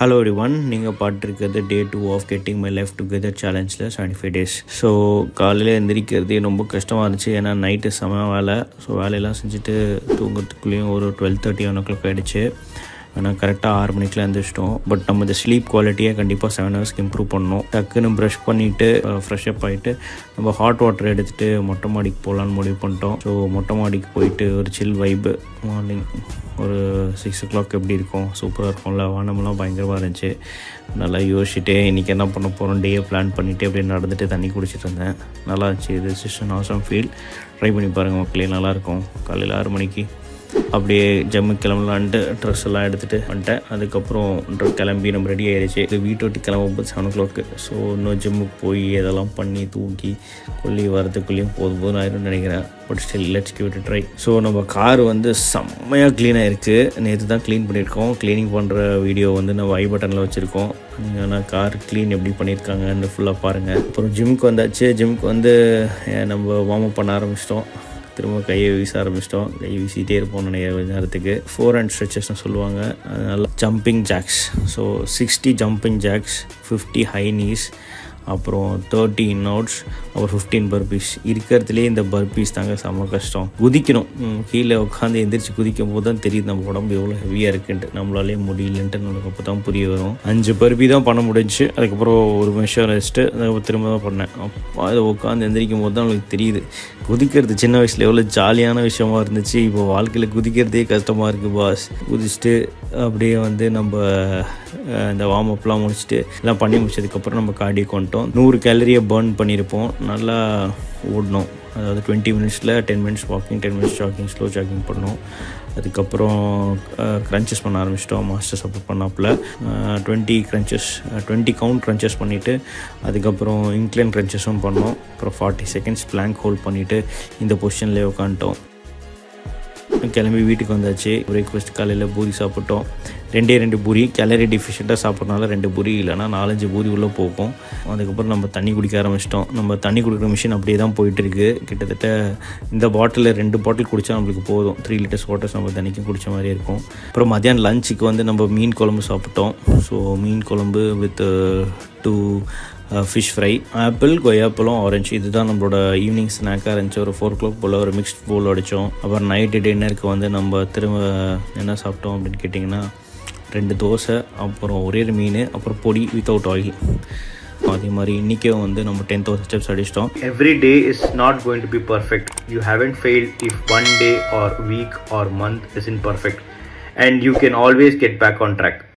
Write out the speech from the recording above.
hello everyone நீங்கள் பார்த்துருக்கிறது day two of getting my life together சேலஞ்சில் seventy five days so காலையில் எந்திரிக்கிறதே ரொம்ப கஷ்டமாக இருந்துச்சு ஏன்னா நைட்டு செம வேலை ஸோ வேலையெல்லாம் செஞ்சுட்டு தூங்குறதுக்குள்ளேயும் ஒரு twelve thirty one o'clock ஆகிடுச்சு ஆனால் கரெக்டாக ஆறு மணிக்கெலாம் எழுந்திரிச்சிட்டோம் பட் நம்ம இந்த ஸ்லீப் குவாலிட்டியை கண்டிப்பாக செவன் ஹவர்ஸ்க்கு இம்ப்ரூவ் பண்ணணும் டக்குன்னு ப்ரஷ் பண்ணிவிட்டு ஃப்ரெஷ் அப் ஆகிட்டு நம்ம ஹாட் வாட்டர் எடுத்துகிட்டு மொட்டை மாடிக்கு போகலான்னு முடிவு பண்ணிட்டோம் ஸோ மொட்டை மாடிக்கு போயிட்டு ஒரு சில் வைப்பு மார்னிங் ஒரு சிக்ஸ் ஓ கிளாக் எப்படி இருக்கும் சூப்பராக இருக்கும்ல வானமெல்லாம் பயங்கரமாக இருந்துச்சு நல்லா யோசிச்சுட்டு இன்றைக்கி என்ன பண்ண போகிறோம் டேயை பிளான் பண்ணிவிட்டு அப்படியே நடந்துட்டு தண்ணி குடிச்சிட்டு இருந்தேன் நல்லா இருந்துச்சு இது சிஸ்டன் ஆசம் ஃபீல் ட்ரை பண்ணி பாருங்கள் மக்களே நல்லாயிருக்கும் காலையில் ஆறு மணிக்கு அப்படியே ஜம்மு கிளம்பலான்ட்டு ட்ரெஸ் எல்லாம் எடுத்துகிட்டு வந்துட்டேன் அதுக்கப்புறம் ட்ரெஸ் கிளம்பி நம்ம ரெடி ஆகிடுச்சு இது வீட்டை விட்டு கிளம்பும்போது செவன் ஓ கிளாக்கு ஸோ இன்னும் ஜிம்முக்கு போய் இதெல்லாம் பண்ணி தூக்கி கொல்லி வரதுக்குள்ளேயும் போதும் போதும் ஆயிரும்னு நினைக்கிறேன் but still let's give it try so நம்ம கார் வந்து செம்மையாக க்ளீனாக இருக்குது நேற்று தான் க்ளீன் பண்ணியிருக்கோம் க்ளீனிங் பண்ணுற வீடியோ வந்து நம்ம ஐ பட்டனில் வச்சுருக்கோம் ஆனால் கார் க்ளீன் எப்படி பண்ணியிருக்காங்கன்னு ஃபுல்லாக பாருங்கள் அப்புறம் ஜிம்முக்கு வந்தாச்சு ஜிம்முக்கு வந்து நம்ம வார்ம் அப் பண்ண ஆரம்பிச்சிட்டோம் திரும்ப கையை வீச ஆரம்பிச்சிட்டோம் கை வீசிகிட்டே இருப்போம் நினைக்கிற கொஞ்ச நேரத்துக்கு ஃபோர் ஹண்ட் ஸ்ட்ரெச்சஸ்னு சொல்லுவாங்க அதனால jumping jacks so sixty jumping jacks fifty high knees அப்புறம் தேர்ட்டி இன்னவுட்ஸ் அப்புறம் ஃபிஃப்டீன் பர்பீஸ் இருக்கிறதுலே இந்த பர்பீஸ் தாங்க செம்ம கஷ்டம் குதிக்கணும் கீழே உட்காந்து எந்திரிச்சு குதிக்கும் போது தான் தெரியுது நம்ம உடம்பு எவ்வளோ ஹெவியாக இருக்குன்ட்டு நம்மளாலே முடியலன்ட்டு நமக்கு அப்போ தான் புரிய வரும் அஞ்சு பர்பி தான் பண்ண முடிஞ்சு அதுக்கப்புறம் ஒரு நிமிஷம் ரெஸ்ட்டு அதுக்கப்புறம் திரும்ப தான் பண்ணேன் அப்போ அதை உட்காந்து எந்திரிக்கும் போது தான் நம்மளுக்கு தெரியுது குதிக்கிறது சின்ன வயசில் எவ்வளோ ஜாலியான விஷயமா இருந்துச்சு இப்போ வாழ்க்கையில் குதிக்கிறதே கஷ்டமாக இருக்குது பாஸ் குதிச்சுட்டு அப்படியே வந்து நம்ம இந்த வார்ம் அப்லாம் முடிச்சுட்டு எல்லாம் பண்ணி முடிச்சதுக்கப்புறம் நம்ம காடி கொண்டோம் நூறு கேலரியை பர்ன் பண்ணியிருப்போம் நல்லா ஓடணும் அதாவது டுவெண்ட்டி மினிட்ஸில் ten minutes walking ten minutes jogging slow jogging பண்ணோம் அதுக்கப்புறம் க்ரன்ச்சஸ் பண்ண ஆரம்பிச்சிட்டோம் மாஸ்டர் சப்போர்ட் பண்ணாப்புல twenty crunches twenty count crunches பண்ணிவிட்டு அதுக்கப்புறம் இன்க்ளைன் க்ரன்ச்சஸும் பண்ணோம் அப்புறம் ஃபார்ட்டி செகண்ட்ஸ் பிளாங்க் ஹோல்ட் பண்ணிவிட்டு இந்த பொசிஷன்லேயே உட்காந்துட்டோம் கிளம்பி வீட்டுக்கு வந்தாச்சு பிரேக்ஃபாஸ்ட் காலையில் பூரி சாப்பிட்டோம் ரெண்டே ரெண்டு பூரி கேலரி டிஃபிஷியண்ட்டாக சாப்பிட்றனால ரெண்டு பூரி இல்லைனா நாலஞ்சு பூரி உள்ளே போகும் அதுக்கப்புறம் நம்ம தண்ணி குடிக்க ஆரம்பிச்சிட்டோம் நம்ம தண்ணி குடிக்கிற மிஷின் அப்படியே தான் போயிட்டுருக்கு கிட்டத்தட்ட இந்த பாட்டிலில் ரெண்டு பாட்டில் குடித்தா நம்மளுக்கு போதும் த்ரீ லிட்டர்ஸ் வாட்டர்ஸ் நம்ம தண்ணிக்கும் குடித்த மாதிரி இருக்கும் அப்புறம் மதியானம் லஞ்சுக்கு வந்து நம்ம மீன் குழம்பு சாப்பிட்டோம் ஸோ மீன் குழம்பு with two fish fry apple கொய்யாப்பழம் ஆரஞ்சு இதுதான் நம்மளோட ஈவினிங் ஸ்நாக்காக இருந்துச்சு ஒரு ஃபோர் ஓ கிளாக் போல் ஒரு மிக்ஸ்ட் போல் அடித்தோம் அப்புறம் நைட்டு டின்னருக்கு வந்து நம்ம திரும்ப என்ன சாப்பிட்டோம் அப்படின்னு கேட்டிங்கன்னா ரெண்டு தோசை அப்புறம் ஒரே ஒரு மீன் அப்புறம் பொடி வித்தவுட் ஆயில் அதே மாதிரி இன்றைக்கும் வந்து நம்ம டென் தௌசண்ட் ஸ்டெப்ஸ் அடிச்சிட்டோம் every day is not going to be perfect you haven't failed if one day or week or month is imperfect and you can always get back on track